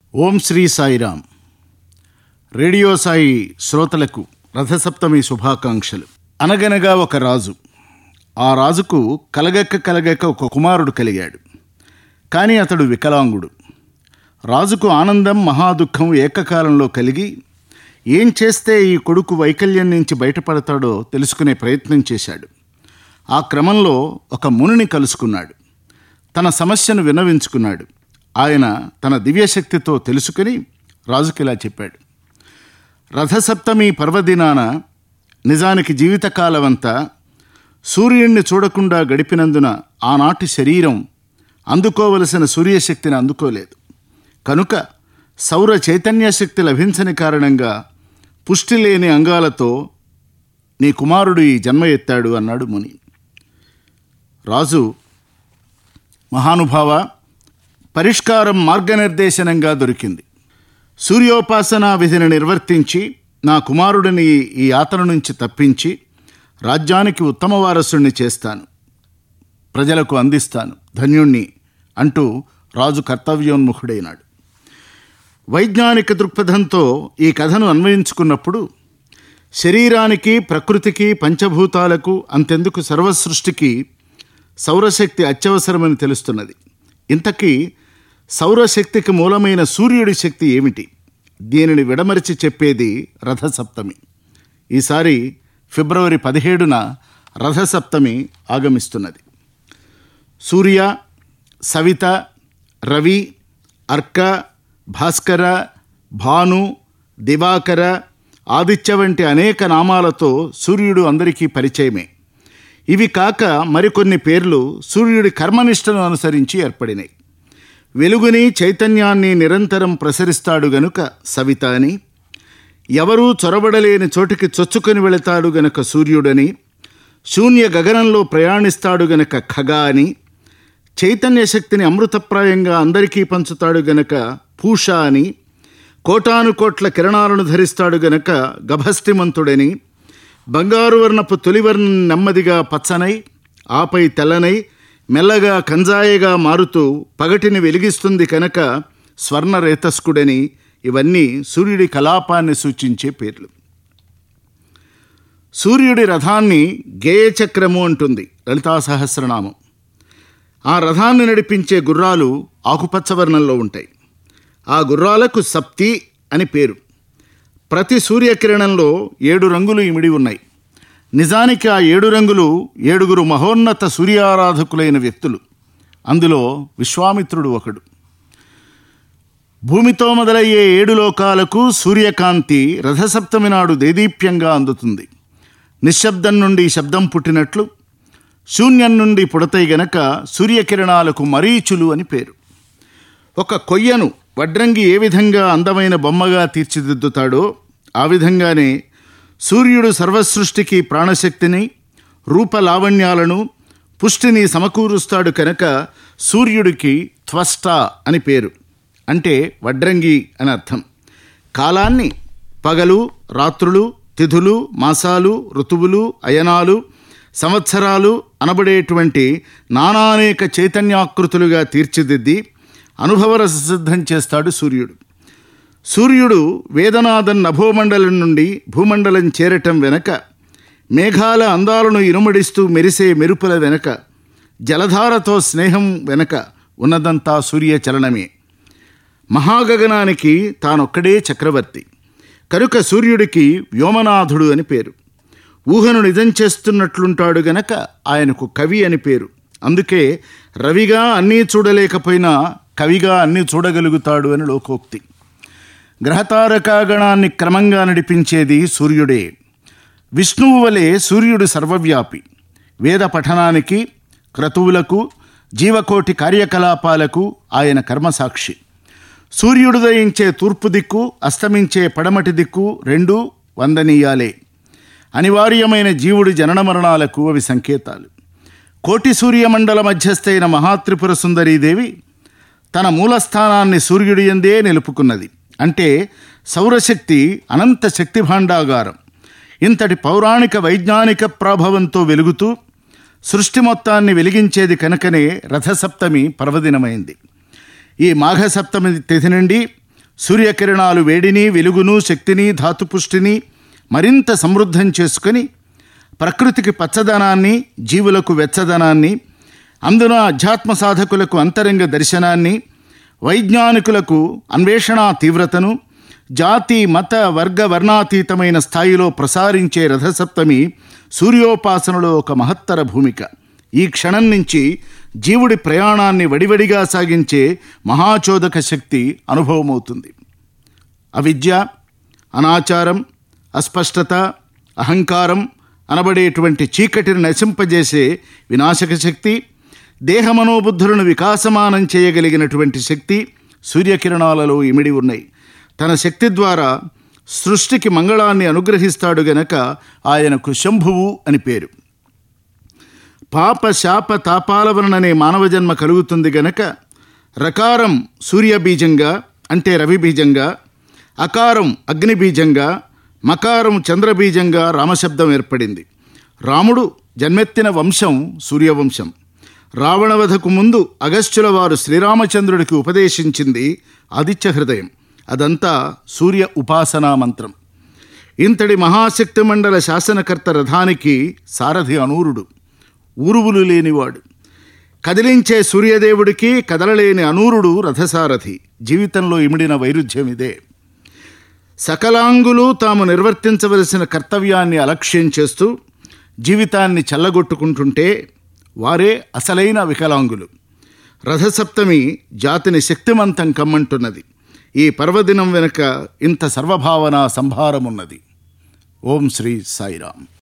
ఓం Sri Sairam radio Sai శ్రోతలకు రథసప్తమి శుభాకాంక్షలు అనగనగా ఒక రాజు ఆ రాజుకు కలగక్క కలగక్క ఒక కుమారుడు కలిగాడు కానీ అతడు వికలాంగుడు రాజుకు ఆనందం మహాదుఖం ఏకకాలంలో కలిగి ఏం చేస్తే ఈ కొడుకు వైకల్యం నుంచి బయటపడతాడో తెలుసుకునే ప్రయత్నం చేశాడు ఆ క్రమంలో ఒక మునిని కలుసుకున్నాడు తన సమస్యను విన్నవించుకున్నాడు ఆయన తన దివ్యశక్తితో తెలుసుకుని రాజుకి ఇలా చెప్పాడు రథసప్తమి పర్వదినాన నిజానికి జీవితకాలమంతా సూర్యుణ్ణి చూడకుండా గడిపినందున ఆనాటి శరీరం అందుకోవలసిన సూర్యశక్తిని అందుకోలేదు కనుక సౌర చైతన్య శక్తి లభించని కారణంగా పుష్టి లేని అంగాలతో నీ కుమారుడు ఈ జన్మ ఎత్తాడు అన్నాడు ముని రాజు మహానుభావ పరిష్కారం మార్గనిర్దేశనంగా దొరికింది సూర్యోపాసన విధిని నిర్వర్తించి నా కుమారుడిని ఈ యాతన నుంచి తప్పించి రాజ్యానికి ఉత్తమ వారసుణ్ణి చేస్తాను ప్రజలకు అందిస్తాను ధన్యుణ్ణి అంటూ రాజు కర్తవ్యోన్ముఖుడైనాడు వైజ్ఞానిక దృక్పథంతో ఈ కథను అన్వయించుకున్నప్పుడు శరీరానికి ప్రకృతికి పంచభూతాలకు అంతెందుకు సర్వసృష్టికి సౌరశక్తి అత్యవసరమని తెలుస్తున్నది ఇంతకీ సౌరశక్తికి మూలమైన సూర్యుడి శక్తి ఏమిటి దీనిని విడమరిచి చెప్పేది రథసప్తమి ఈసారి ఫిబ్రవరి పదిహేడున రథసప్తమి ఆగమిస్తున్నది సూర్య సవిత రవి అర్క భాస్కర భాను దివాకర ఆదిత్య వంటి అనేక నామాలతో సూర్యుడు అందరికీ పరిచయమే ఇవి కాక మరికొన్ని పేర్లు సూర్యుడి కర్మనిష్టను అనుసరించి ఏర్పడినాయి వెలుగుని చైతన్యాన్ని నిరంతరం ప్రసరిస్తాడు గనుక సవిత అని ఎవరూ చొరబడలేని చోటికి చొచ్చుకొని వెళతాడు గనక సూర్యుడని శూన్య గగనంలో ప్రయాణిస్తాడు గనక ఖగ అని చైతన్య శక్తిని అమృతప్రాయంగా అందరికీ పంచుతాడు గనక పూష అని కోటాను కోట్ల కిరణాలను ధరిస్తాడు గనక గభస్తిమంతుడని బంగారు వర్ణపు తొలివర్ణం నెమ్మదిగా పచ్చనై ఆపై తెల్లనై మెల్లగా కంజాయగా మారుతూ పగటిని వెలిగిస్తుంది కనుక స్వర్ణరేతస్కుడని ఇవన్నీ సూర్యుడి కలాపాన్ని సూచించే పేర్లు సూర్యుడి రథాన్ని గేయచక్రము అంటుంది లలితా సహస్రనామం ఆ రథాన్ని నడిపించే గుర్రాలు ఆకుపచ్చ వర్ణంలో ఉంటాయి ఆ గుర్రాలకు సప్తి అని పేరు ప్రతి సూర్యకిరణంలో ఏడు రంగులు ఇమిడి ఉన్నాయి నిజానికి ఆ ఏడు రంగులు ఏడుగురు మహోన్నత సూర్యారాధకులైన వ్యక్తులు అందులో విశ్వామిత్రుడు ఒకడు భూమితో మొదలయ్యే ఏడు లోకాలకు సూర్యకాంతి రథసప్తమి నాడు దేదీప్యంగా అందుతుంది నిశ్శబ్దం నుండి శబ్దం పుట్టినట్లు శూన్యం నుండి పుడతాయి గనక సూర్యకిరణాలకు మరీచులు అని పేరు ఒక కొయ్యను వడ్రంగి ఏ విధంగా అందమైన బొమ్మగా తీర్చిదిద్దుతాడో ఆ విధంగానే సూర్యుడు సర్వసృష్టికి ప్రాణశక్తిని రూపలావణ్యాలను పుష్టిని సమకూరుస్తాడు కనుక సూర్యుడికి త్వష్ట అని పేరు అంటే వడ్రంగి అని అర్థం కాలాన్ని పగలు రాత్రులు తిథులు మాసాలు ఋతువులు అయనాలు సంవత్సరాలు అనబడేటువంటి నానానేక చైతన్యాకృతులుగా తీర్చిదిద్ది అనుభవరస సిద్ధం చేస్తాడు సూర్యుడు సూర్యుడు వేదనాథన్ నభోమండలం నుండి భూమండలం చేరటం వెనక మేఘాల అందాలను ఇనుమడిస్తూ మెరిసే మెరుపుల వెనక జలధారతో స్నేహం వెనక ఉన్నదంతా సూర్య చలనమే మహాగగనానికి తానొక్కడే చక్రవర్తి కనుక సూర్యుడికి వ్యోమనాథుడు అని పేరు ఊహను నిజం చేస్తున్నట్లుంటాడు గనక ఆయనకు కవి అని పేరు అందుకే రవిగా అన్నీ చూడలేకపోయినా కవిగా అన్నీ చూడగలుగుతాడు అని లోకోక్తి గ్రహతారకాగణాన్ని క్రమంగా నడిపించేది సూర్యుడే విష్ణువు వలె సూర్యుడు సర్వవ్యాపి వేద పఠనానికి క్రతువులకు జీవకోటి కార్యకలాపాలకు ఆయన కర్మసాక్షి సూర్యుడు దయించే తూర్పు దిక్కు అస్తమించే పడమటి దిక్కు రెండూ వందనీయాలే అనివార్యమైన జీవుడి జనన మరణాలకు అవి సంకేతాలు కోటి సూర్యమండల మధ్యస్థైన మహాత్రిపుర సుందరీదేవి తన మూలస్థానాన్ని సూర్యుడి ఎందే నిలుపుకున్నది అంటే సౌరశక్తి అనంత శక్తి భాండాగారం ఇంతటి పౌరాణిక వైజ్ఞానిక ప్రభావంతో వెలుగుతూ సృష్టి మొత్తాన్ని వెలిగించేది కనుకనే రథసప్తమి పర్వదినమైంది ఈ మాఘ సప్తమి తిథి నుండి సూర్యకిరణాలు వేడిని వెలుగును శక్తిని ధాతుపుష్టిని మరింత సమృద్ధం చేసుకొని ప్రకృతికి పచ్చదనాన్ని జీవులకు వెచ్చదనాన్ని అందున అధ్యాత్మ సాధకులకు అంతరంగ దర్శనాన్ని వైజ్ఞానికులకు అన్వేషణ తీవ్రతను జాతి మత వర్గ వర్ణాతీతమైన స్థాయిలో ప్రసారించే రథసప్తమి సూర్యోపాసనలో ఒక మహత్తర భూమిక ఈ క్షణం నుంచి జీవుడి ప్రయాణాన్ని వడివడిగా సాగించే మహాచోదక శక్తి అనుభవమవుతుంది అవిద్య అనాచారం అస్పష్టత అహంకారం అనబడేటువంటి చీకటిని నశింపజేసే వినాశక శక్తి దేహమనోబుద్ధులను వికాసమానం చేయగలిగినటువంటి శక్తి సూర్యకిరణాలలో ఇమిడి ఉన్నాయి తన శక్తి ద్వారా సృష్టికి మంగళాన్ని అనుగ్రహిస్తాడు గనక ఆయనకు శంభువు అని పేరు పాప శాప తాపాల వలననే మానవ జన్మ కలుగుతుంది గనక రకారం సూర్యబీజంగా అంటే రవిబీజంగా అకారం అగ్నిబీజంగా మకారం చంద్రబీజంగా రామశబ్దం ఏర్పడింది రాముడు జన్మెత్తిన వంశం సూర్యవంశం రావణవధకు ముందు అగస్త్యుల వారు శ్రీరామచంద్రుడికి ఉపదేశించింది ఆదిత్య హృదయం అదంతా సూర్య ఉపాసనా మంత్రం ఇంతటి మహాశక్తి మండల శాసనకర్త రథానికి సారథి అనూరుడు ఊరువులు లేనివాడు కదిలించే సూర్యదేవుడికి కదలలేని అనూరుడు రథసారథి జీవితంలో ఇమిడిన వైరుధ్యం ఇదే సకలాంగులు తాము నిర్వర్తించవలసిన కర్తవ్యాన్ని అలక్ష్యం చేస్తూ జీవితాన్ని చల్లగొట్టుకుంటుంటే వారే అసలైన వికలాంగులు రథసప్తమి జాతిని శక్తిమంతం కమ్మంటున్నది ఈ పర్వదినం వెనుక ఇంత సర్వభావన సంభారమున్నది ఓం శ్రీ సాయిరాం